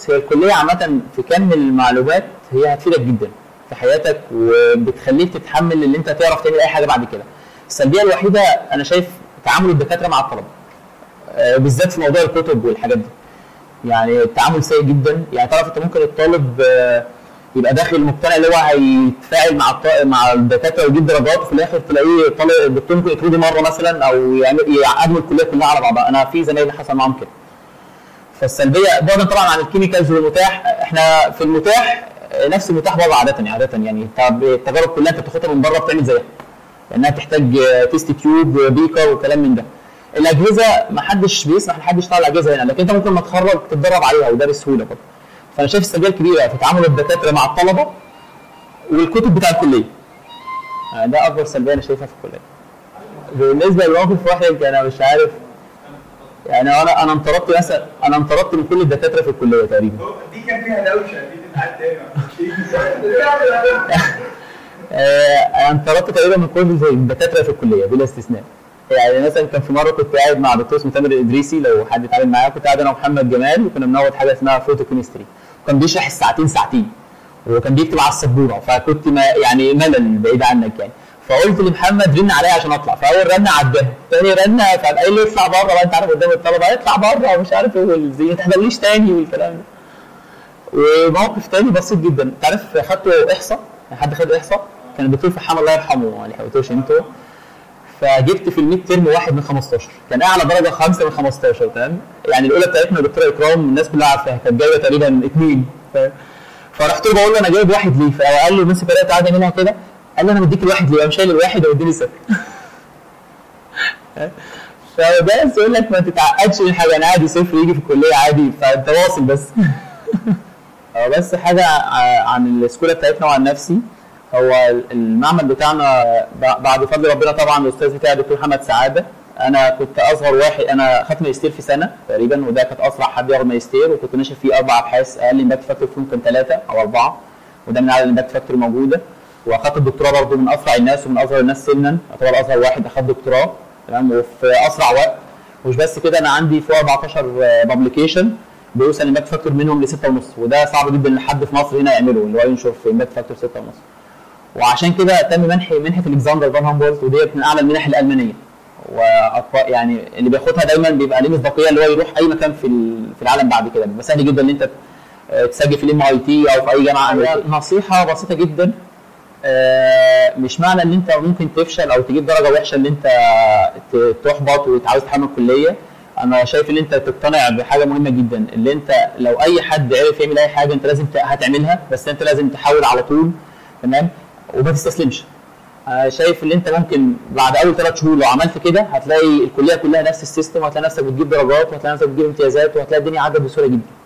بص هي الكليه عامه في كم المعلومات هي هتفيدك جدا في حياتك وبتخليك تتحمل اللي انت تعرف تعمل اي حاجه بعد كده السلبيه الوحيده انا شايف تعامل الدكاتره مع الطلبه آه، بالذات في موضوع الكتب والحاجات دي يعني التعامل سيء جدا يعني تعرف انت ممكن الطالب آه، يبقى داخل مقتنع اللي هو هيتفاعل مع الط- مع الدكاتره ويجيب درجات وفي الاخر تلاقيه طالب الدكتور ممكن يطرده مره مثلا او يعمل- يعقدوا الكليه كلها على بعضها انا في زمايلي حصل معاهم كده فالسلبيه بعدا طبعا عن الكيميكالز والمتاح احنا في المتاح آه، نفس المتاح بره عاده عاده يعني طب التجارب كلها انت بتاخدها من بره بتعمل زيها لانها تحتاج آه، تيست تيوب بيكر وكلام من ده الاجهزه ما حدش بيسمح لحد يشتغل على الاجهزه هنا لكن انت ممكن ما تخرج تتدرب عليها وده بسهوله برضه فانا شايف السلبيه الكبيره في تعامل الدكاتره مع الطلبه والكتب بتاع الكليه آه، ده اكبر سلبيه انا شايفها في الكليه بالنسبه لموقف واحد انا مش عارف يعني انا انا انطردت مثلا انا انطردت من كل الدكاتره في الكليه تقريبا دي كان فيها دوشه دي تتعاد تاني آه، انا انطردت تقريبا من كل الدكاتره في الكليه بلا استثناء يعني مثلا كان في مره كنت قاعد مع دكتور اسمه تامر الادريسي لو حد اتعامل معاه كنت قاعد انا ومحمد جمال وكنا بناخد حاجه اسمها فوتوكيمستري وكان بيشرح الساعتين ساعتين وكان بيكتب على السبوره فكنت ما يعني ملل بعيد عنك يعني فقلت لمحمد رن عليا عشان اطلع فاول رنه عداها تاني رنه فقام قايل لي اطلع بره بقى انت عارف قدام الطلبه اطلع بره ومش عارف ايه والزي ما تحضرليش تاني والكلام ده وموقف تاني بسيط جدا انت عارف خدته احصاء حد خد احصاء كان الدكتور فحام الله يرحمه ما لحقتوش انتوا فجبت في الميد ترم واحد من 15 كان اعلى درجه خمسه من 15 تمام يعني الاولى بتاعتنا دكتوره اكرام الناس كلها عارفاها كانت جايبه تقريبا اثنين فاهم فرحت له بقول له انا جايب واحد ليه فقال له مسك ورقه قعد يعملها كده قال لي انا مديك الواحد ليه قام شايل الواحد واديني صفر فبس يقول لك ما تتعقدش من حاجه انا عادي صفر يجي في الكليه عادي فانت واصل بس هو بس حاجه ع- عن السكوله بتاعتنا وعن نفسي هو المعمل بتاعنا ب- بعد فضل ربنا طبعا الاستاذ بتاعي الدكتور محمد سعاده انا كنت اصغر واحد انا خدت ماجستير في سنه تقريبا وده كانت اسرع حد ياخد ماجستير وكنت ناشر فيه اربع ابحاث اقل امباكت فاكتور فيهم كان ثلاثه او اربعه وده من اعلى الامباكت فاكتور موجوده واخدت الدكتوراه برضه من اسرع الناس ومن اصغر الناس سنا يعتبر اصغر واحد اخد دكتوراه تمام وفي اسرع وقت ومش بس كده انا عندي فوق 14 بابليكيشن بيوصل الامباكت فاكتور منهم ل 6.5 وده صعب جدا ان حد في مصر هنا يعمله اللي هو ينشر في امباكت فاكتور 6.5 وعشان كده تم منح منحه الكسندر فان هامبولت وديت من اعلى المنح الالمانيه وأطفال يعني اللي بياخدها دايما بيبقى ليه مصداقيه اللي هو يروح اي مكان في ال- في العالم بعد كده بيبقى سهل جدا ان انت آه، تسجل في الام اي تي او في اي جامعه امريكيه نصيحه بسيطه جدا آه، مش معنى ان انت ممكن تفشل او تجيب درجه وحشه ان انت ت- تحبط وتعاوز تحمل الكليه انا شايف ان انت تقتنع بحاجه مهمه جدا اللي انت لو اي حد عرف يعمل اي حاجه انت لازم ت- هتعملها بس انت لازم تحاول على طول تمام وما تستسلمش أنا شايف ان انت ممكن بعد اول ثلاث شهور لو عملت كده هتلاقي الكليه كلها نفس السيستم وهتلاقي نفسك بتجيب درجات وهتلاقي نفسك بتجيب امتيازات وهتلاقي الدنيا عدت بسهوله جدا